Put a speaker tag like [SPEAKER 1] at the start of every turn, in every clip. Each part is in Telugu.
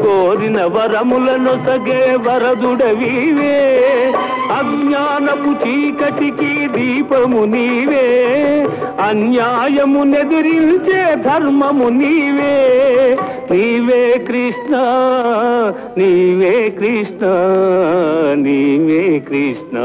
[SPEAKER 1] కోరిన వరములను సగే వరదుడవీవే అజ్ఞానపు చీకటికి దీపము నీవే అన్యాయము నెదిరించే ధర్మము నీవే నీవే కృష్ణ నీవే కృష్ణ నీవే కృష్ణ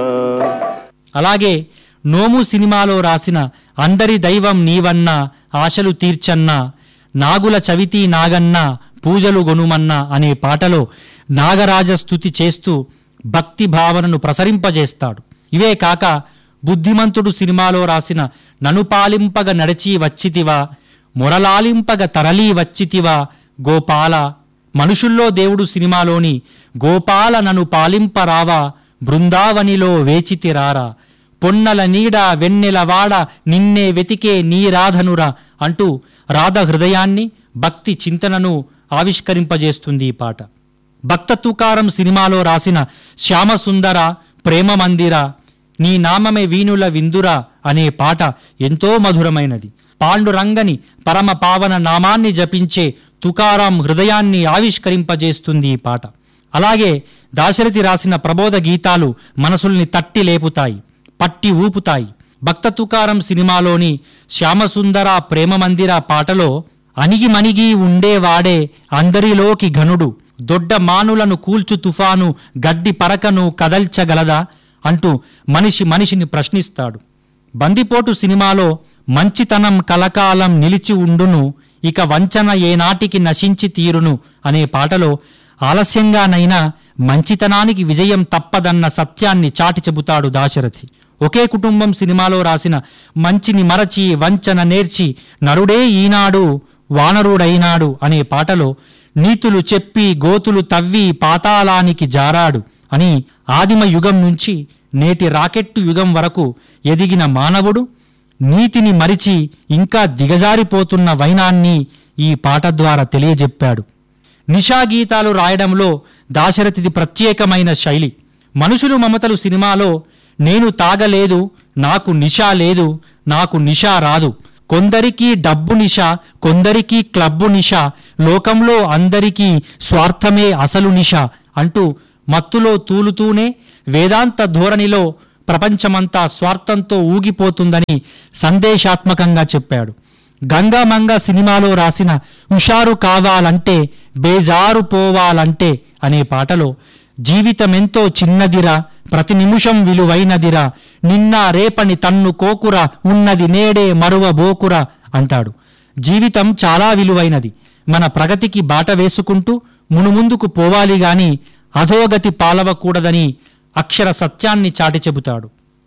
[SPEAKER 2] అలాగే నోము సినిమాలో రాసిన అందరి దైవం నీవన్నా ఆశలు తీర్చన్నా నాగుల చవితి నాగన్నా పూజలు గొనుమన్నా అనే పాటలో నాగరాజ స్తుతి చేస్తూ భక్తి భావనను ప్రసరింపజేస్తాడు ఇవే కాక బుద్ధిమంతుడు సినిమాలో రాసిన నను పాలింపగ నడచి వచ్చితివా మొరలాలింపగ తరలి వచ్చితివా గోపాల మనుషుల్లో దేవుడు సినిమాలోని గోపాల నను పాలింపరావా బృందావనిలో వేచితిరారా పొన్నల నీడ వెన్నెల వాడ నిన్నే వెతికే నీరాధనురా అంటూ రాధ హృదయాన్ని భక్తి చింతనను ఆవిష్కరింపజేస్తుంది ఈ పాట భక్త తుకారం సినిమాలో రాసిన శ్యామసుందర ప్రేమ మందిర నీ నామమే వీణుల విందురా అనే పాట ఎంతో మధురమైనది పాండురంగని పరమ పావన నామాన్ని జపించే తుకారాం హృదయాన్ని ఆవిష్కరింపజేస్తుంది ఈ పాట అలాగే దాశరథి రాసిన ప్రబోధ గీతాలు మనసుల్ని తట్టి లేపుతాయి పట్టి ఊపుతాయి భక్త తుకారం సినిమాలోని శ్యామసుందర ప్రేమ మందిర పాటలో అణిగి మణిగి ఉండేవాడే అందరిలోకి ఘనుడు దొడ్డ మానులను కూల్చు తుఫాను గడ్డి పరకను కదల్చగలదా అంటూ మనిషి మనిషిని ప్రశ్నిస్తాడు బందిపోటు సినిమాలో మంచితనం కలకాలం నిలిచి ఉండును ఇక వంచన ఏనాటికి నశించి తీరును అనే పాటలో ఆలస్యంగానైనా మంచితనానికి విజయం తప్పదన్న సత్యాన్ని చాటి చెబుతాడు దాశరథి ఒకే కుటుంబం సినిమాలో రాసిన మంచిని మరచి వంచన నేర్చి నరుడే ఈనాడు వానరుడైనాడు అనే పాటలో నీతులు చెప్పి గోతులు తవ్వి పాతాళానికి జారాడు అని ఆదిమ యుగం నుంచి నేటి రాకెట్టు యుగం వరకు ఎదిగిన మానవుడు నీతిని మరిచి ఇంకా దిగజారిపోతున్న వైనాన్ని ఈ పాట ద్వారా తెలియజెప్పాడు నిషాగీతాలు రాయడంలో దాశరథిది ప్రత్యేకమైన శైలి మనుషులు మమతలు సినిమాలో నేను తాగలేదు నాకు నిషా లేదు నాకు నిషా రాదు కొందరికి డబ్బు నిష కొందరికి క్లబ్బు నిష లోకంలో అందరికీ స్వార్థమే అసలు నిష అంటూ మత్తులో తూలుతూనే వేదాంత ధోరణిలో ప్రపంచమంతా స్వార్థంతో ఊగిపోతుందని సందేశాత్మకంగా చెప్పాడు గంగామంగ సినిమాలో రాసిన హుషారు కావాలంటే బేజారు పోవాలంటే అనే పాటలో జీవితమెంతో చిన్నదిరా ప్రతి నిమిషం విలువైనదిరా నిన్న రేపని తన్ను కోకురా ఉన్నది నేడే మరువ బోకురా అంటాడు జీవితం చాలా విలువైనది మన ప్రగతికి బాట వేసుకుంటూ మునుముందుకు పోవాలి గాని అధోగతి పాలవకూడదని అక్షర సత్యాన్ని చాటి చెబుతాడు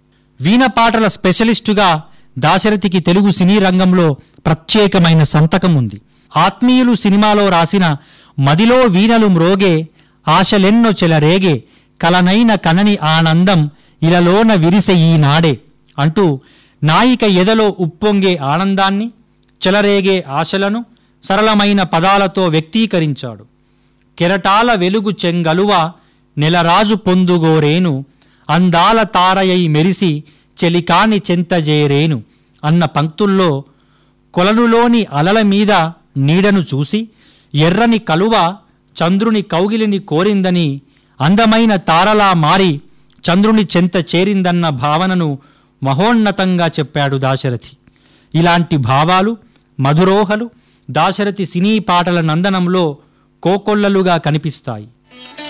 [SPEAKER 2] వీణ పాటల స్పెషలిస్టుగా దాశరథికి తెలుగు సినీ రంగంలో ప్రత్యేకమైన సంతకం ఉంది ఆత్మీయులు సినిమాలో రాసిన మదిలో వీణలు మ్రోగే ఆశలెన్నో చెలరేగే కలనైన కనని ఆనందం ఇలలోన విరిసె ఈనాడే అంటూ నాయిక ఎదలో ఉప్పొంగే ఆనందాన్ని చెలరేగే ఆశలను సరళమైన పదాలతో వ్యక్తీకరించాడు కెరటాల వెలుగు చెంగలువ నెలరాజు పొందుగోరేను అందాల తారయై మెరిసి చెలికాని చెంతజేరేను అన్న పంక్తుల్లో కొలనులోని అలల మీద నీడను చూసి ఎర్రని కలువ చంద్రుని కౌగిలిని కోరిందని అందమైన తారలా మారి చంద్రుని చెంత చేరిందన్న భావనను మహోన్నతంగా చెప్పాడు దాశరథి ఇలాంటి భావాలు మధురోహలు దాశరథి సినీ పాటల నందనంలో కోకొల్లలుగా కనిపిస్తాయి